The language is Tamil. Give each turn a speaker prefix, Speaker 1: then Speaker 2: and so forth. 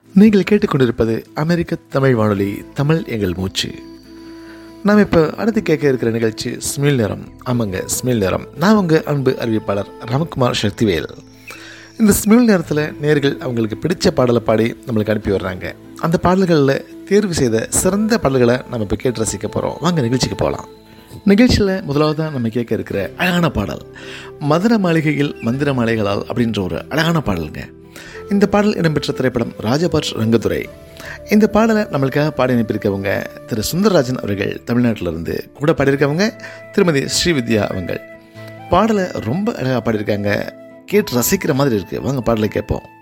Speaker 1: நீங்கள் கேட்டுக்கொண்டிருப்பது அமெரிக்க தமிழ் வானொலி தமிழ் எங்கள் மூச்சு நாம் இப்போ அடுத்து கேட்க இருக்கிற நிகழ்ச்சி ஸ்மில் நேரம் ஆமாங்க ஸ்மில் நேரம் நான் உங்கள் அன்பு அறிவிப்பாளர் ராமகுமார் சக்திவேல் இந்த ஸ்மில் நேரத்தில் நேர்கள் அவங்களுக்கு பிடிச்ச பாடலை பாடி நம்மளுக்கு அனுப்பி வர்றாங்க அந்த பாடல்களில் தேர்வு செய்த சிறந்த பாடல்களை நம்ம இப்போ கேட்டு ரசிக்க போகிறோம் வாங்க நிகழ்ச்சிக்கு போகலாம் நிகழ்ச்சியில் முதலாவதாக நம்ம கேட்க இருக்கிற அழகான பாடல் மதுர மாளிகையில் மந்திர மாலைகளால் அப்படின்ற ஒரு அழகான பாடலுங்க இந்த பாடல் இடம்பெற்ற திரைப்படம் ராஜபாட் ரங்கத்துறை இந்த பாடலை நம்மளுக்காக பாடி அனுப்பியிருக்கவங்க திரு சுந்தரராஜன் அவர்கள் தமிழ்நாட்டிலிருந்து கூட பாடியிருக்கவங்க திருமதி ஸ்ரீவித்யா அவங்கள் பாடலை ரொம்ப அழகாக பாடியிருக்காங்க கேட்டு ரசிக்கிற மாதிரி இருக்குது வாங்க பாடலை கேட்போம்